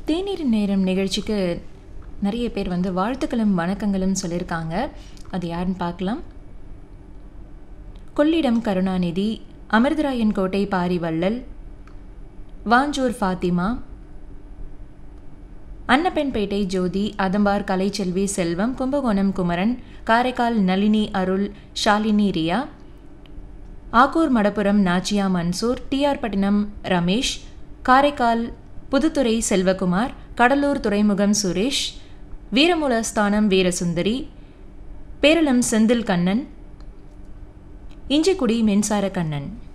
தேநீர் நேரம் நிகழ்ச்சிக்கு நிறைய பேர் வந்து வாழ்த்துக்களும் வணக்கங்களும் சொல்லியிருக்காங்க அது யாருன்னு பார்க்கலாம் கொள்ளிடம் கருணாநிதி அமிர்தராயன் கோட்டை பாரிவள்ளல் வாஞ்சூர் ஃபாத்திமா அன்னப்பெண்பேட்டை ஜோதி அதம்பார் கலைச்செல்வி செல்வம் கும்பகோணம் குமரன் காரைக்கால் நளினி அருள் ஷாலினி ரியா ஆக்கூர் மடப்புரம் நாச்சியா மன்சூர் டிஆர் பட்டினம் ரமேஷ் காரைக்கால் புதுத்துறை செல்வகுமார் கடலூர் துறைமுகம் சுரேஷ் வீரமூலஸ்தானம் வீரசுந்தரி பேரளம் செந்தில் கண்ணன் இஞ்சிக்குடி மின்சார கண்ணன்